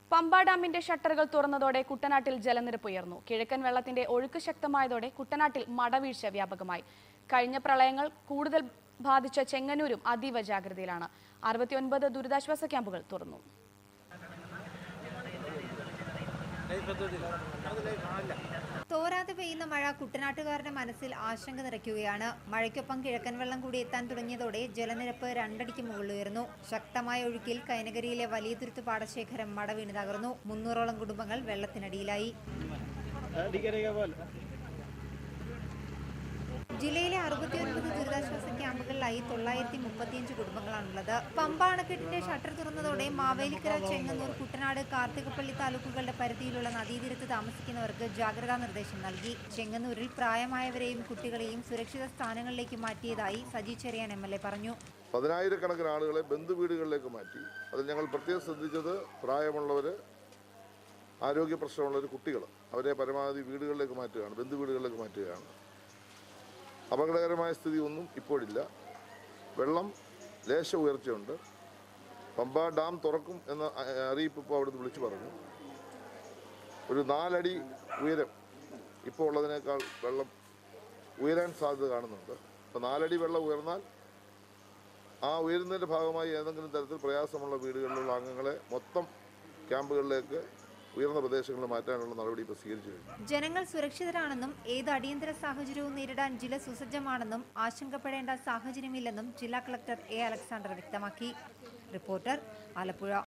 പമ്പ ഡാമിന്റെ ഷട്ടറുകൾ തുറന്നതോടെ കുട്ടനാട്ടിൽ ജലനിരപ്പ് ഉയർന്നു കിഴക്കൻ വെള്ളത്തിന്റെ ഒഴുക്ക് ശക്തമായതോടെ കുട്ടനാട്ടിൽ മടവീഴ്ച വ്യാപകമായി കഴിഞ്ഞ പ്രളയങ്ങൾ കൂടുതൽ ബാധിച്ച ചെങ്ങന്നൂരും അതീവ ജാഗ്രതയിലാണ് അറുപത്തിയൊൻപത് ദുരിതാശ്വാസ ക്യാമ്പുകൾ തുറന്നു തോരാതെ പെയ്യുന്ന മഴ കുട്ടനാട്ടുകാരുടെ മനസ്സിൽ ആശങ്ക നിറയ്ക്കുകയാണ് മഴയ്ക്കൊപ്പം കിഴക്കൻ വെള്ളം കൂടി എത്താൻ തുടങ്ങിയതോടെ ജലനിരപ്പ് രണ്ടടിക്ക് മുകളിൽ ഉയർന്നു ശക്തമായ ഒഴുക്കിൽ കൈനകരിയിലെ വലിയ തുരുത്ത് പാടശേഖരം മടവീണ് തകർന്നു മുന്നൂറോളം കുടുംബങ്ങൾ വെള്ളത്തിനടിയിലായി ജില്ലയിലെ അറുപത്തിയൊൻപത് ദുരിതാശ്വാസ ക്യാമ്പുകളിലായി തൊള്ളായിരത്തി മുപ്പത്തിയഞ്ച് കുടുംബങ്ങളാണുള്ളത് പമ്പ അണക്കെട്ടിന്റെ ഷട്ടർ തുറന്നതോടെ മാവേലിക്കര ചെങ്ങന്നൂർ കുട്ടനാട് കാർത്തികപ്പള്ളി താലൂക്കുകളുടെ പരിധിയിലുള്ള നദീതീരത്ത് താമസിക്കുന്നവർക്ക് ജാഗ്രതാ നിർദ്ദേശം നൽകി ചെങ്ങന്നൂരിൽ പ്രായമായവരെയും കുട്ടികളെയും സുരക്ഷിത സ്ഥാനങ്ങളിലേക്ക് മാറ്റിയതായി Saji Cherian M L A പറഞ്ഞു പതിനായിരക്കണക്കിന് ആളുകളെ ബന്ധുവീടുകളിലേക്ക് മാറ്റി അതിൽ ഞങ്ങൾ പ്രത്യേകം ശ്രദ്ധിച്ചത് പ്രായമുള്ളവർ ആരോഗ്യ പ്രശ്നമുള്ളവർ കുട്ടികൾ അവരെ പരമാവധി വീടുകളിലേക്ക് മാറ്റുകയാണ് ബന്ധുവീടുകളിലേക്ക് മാറ്റുകയാണ് അപകടകരമായ സ്ഥിതി ഒന്നും ഇപ്പോഴില്ല വെള്ളം ലേശ ഉയർച്ചയുണ്ട് പമ്പ ഡാം തുറക്കും എന്ന അ- അറിയിപ്പ് ഇപ്പോൾ അവിടുന്ന് വിളിച്ചു പറഞ്ഞു ഒരു നാലടി ഉയരം ഇപ്പോൾ ഉള്ളതിനേക്കാൾ വെള്ളം ഉയരാൻ സാധ്യത കാണുന്നുണ്ട് അപ്പോൾ നാലടി വെള്ളം ഉയർന്നാൽ ആ ഉയരുന്നതിൻ്റെ ഭാഗമായി ഏതെങ്കിലും തരത്തിൽ പ്രയാസമുള്ള വീടുകളിലുള്ള അംഗങ്ങളെ മൊത്തം ക്യാമ്പുകളിലേക്ക് ഉയർന്ന പ്രദേശങ്ങളിൽ മാറ്റാനുള്ള നടപടി ഇപ്പോൾ സ്വീകരിച്ചു കഴിഞ്ഞു ജനങ്ങൾ സുരക്ഷിതരാണെന്നും ഏത് അടിയന്തര സാഹചര്യവും നേരിടാൻ ജില്ല സുസജ്ജമാണെന്നും ആശങ്കപ്പെടേണ്ട സാഹചര്യമില്ലെന്നും ജില്ലാ കളക്ടർ എ അലക്സാണ്ടർ വ്യക്തമാക്കി റിപ്പോർട്ടർ ആലപ്പുഴ